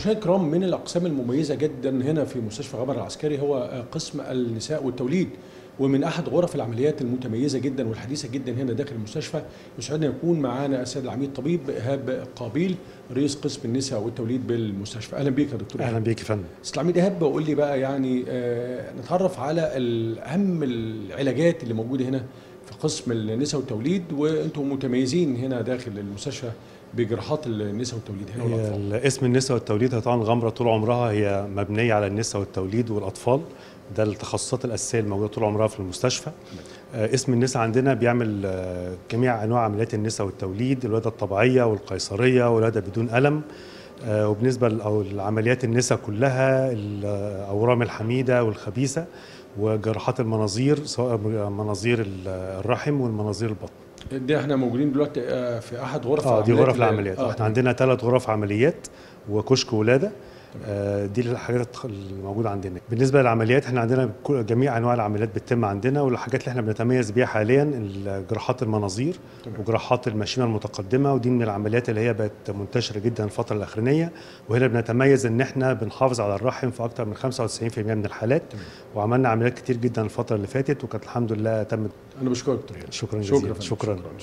مشاهد كرام من الاقسام المميزه جدا هنا في مستشفى غبر العسكري هو قسم النساء والتوليد ومن احد غرف العمليات المتميزه جدا والحديثه جدا هنا داخل المستشفى يسعدنا يكون معانا السيد العميد طبيب ايهاب قابيل رئيس قسم النساء والتوليد بالمستشفى اهلا بيك يا دكتور اهلا بيك يا فندم استاذ العميد ايهاب قول لي بقى يعني آه نتعرف على اهم العلاجات اللي موجوده هنا في قسم النساء والتوليد وانتم متميزين هنا داخل المستشفى بجراحات النساء والتوليد هنا والاطفال اسم النساء والتوليد طبعا غمره طول عمرها هي مبنيه على النساء والتوليد والاطفال ده التخصصات الاساسيه الموجوده طول عمرها في المستشفى آه اسم النساء عندنا بيعمل آه جميع انواع عمليات النساء والتوليد الولاده الطبيعيه والقيصريه والولاده بدون الم آه وبالنسبه او لعمليات النساء كلها الاورام الحميده والخبيثه وجراحات المناظير سواء مناظير الرحم والمناظير البطن دي احنا موجودين دلوقتي في احد غرف اه دي غرف العمليات آه. احنا عندنا ثلاث غرف عمليات وكشك ولاده آه دي الحاجات الموجوده عندنا بالنسبه للعمليات احنا عندنا جميع انواع العمليات بتتم عندنا والحاجات اللي احنا بنتميز بيها حاليا جراحات المناظير وجراحات الماشينه المتقدمه ودي من العمليات اللي هي بقت منتشره جدا الفتره الاخرانيه وهنا بنتميز ان احنا بنحافظ على الرحم في اكثر من 95% من الحالات تمام. وعملنا عمليات كتير جدا الفتره اللي فاتت وكانت الحمد لله تمت انا بشكرك دكتور شكرا جزيلا شكرا, شكرا. شكرا.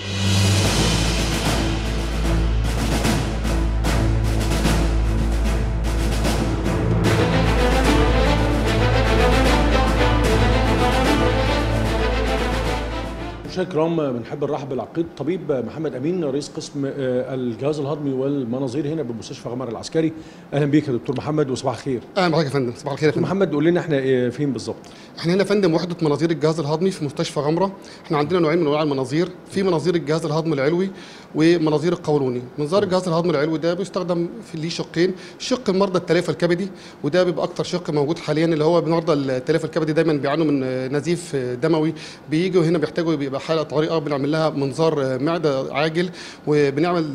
مشاهد كرام بنحب نرحب بالعقيد طبيب محمد امين رئيس قسم الجهاز الهضمي والمناظير هنا بمستشفى غمر العسكري اهلا بيك يا دكتور محمد وصباح الخير اهلا بحضرتك يا فندم صباح الخير يا فندم محمد قول لنا احنا فين بالظبط احنا هنا يا فندم وحده مناظير الجهاز الهضمي في مستشفى غمره احنا عندنا نوعين من انواع المناظير في مناظير الجهاز الهضمي العلوي ومناظير القولوني منظار الجهاز الهضمي العلوي ده بيستخدم في ليه شقين شق مرضى التلف الكبدي وده بيبقى اكتر شق موجود حاليا اللي هو مرضى التلف الكبدي دايما بيعانوا من نزيف دموي بييجوا هنا بيحتاجوا بيبقى حاله طريقه بنعمل لها منظار معده عاجل وبنعمل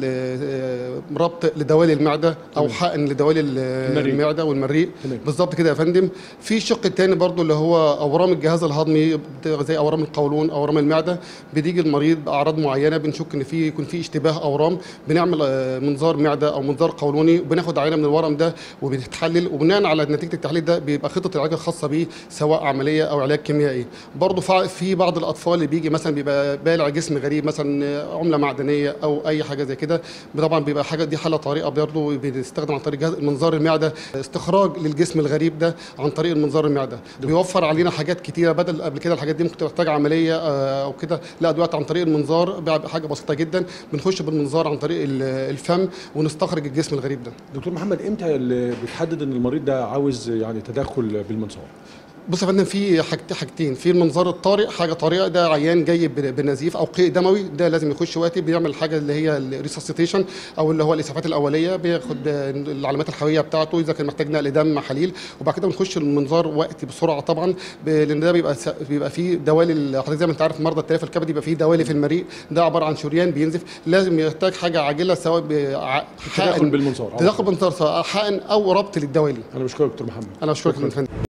ربط لدوالي المعده او حقن لدوالي المعده والمريء بالظبط كده يا فندم في الشق الثاني برضو اللي هو اورام الجهاز الهضمي زي اورام القولون اورام المعده بتيجي المريض باعراض معينه بنشك ان في يكون في اشتباه اورام بنعمل منظار معده او منظار قولوني وبناخد عينه من الورم ده وبنتحلل وبناء على نتيجه التحليل ده بيبقى خطه العلاج الخاصه بيه سواء عمليه او علاج كيميائي برضه في بعض الاطفال اللي بيجي مثلا بيبقى بالع جسم غريب مثلا عمله معدنيه او اي حاجه زي كده طبعا بيبقى حاجه دي حاله طريقه برضه بنستخدم عن طريق جهاز منظار المعده استخراج للجسم الغريب ده عن طريق المنظار المعده بيوفر علينا حاجات كتيره بدل قبل كده الحاجات دي ممكن تحتاج عمليه او كده لا دلوقتي عن طريق المنظار حاجه بسيطه جدا بنخش بالمنظار عن طريق الفم ونستخرج الجسم الغريب ده دكتور محمد امتى اللي بتحدد ان المريض ده عاوز يعني تدخل بالمنظار بص يا فندم في حاجتين في المنظار الطارئ حاجه طارئه ده عيان جاي بنزيف او قيء دموي ده لازم يخش وقتي بيعمل حاجه اللي هي الريسسيتيشن او اللي هو الاسعافات الاوليه بياخد العلامات الحيويه بتاعته اذا كان محتاج نقل دم محاليل وبعد كده بنخش المنظار وقتي بسرعه طبعا لان ده بيبقى بيبقى فيه دوالي حضرتك زي ما انت عارف مرضى التلف الكبدي بيبقى فيه دوالي في المريء ده عباره عن شريان بينزف لازم يحتاج حاجه عاجله سواء تدخل بالمنظار تدخل بالمنظار سواء حقن او ربط للدوالي انا بشكرك دكتور محمد انا بشكرك يا فندم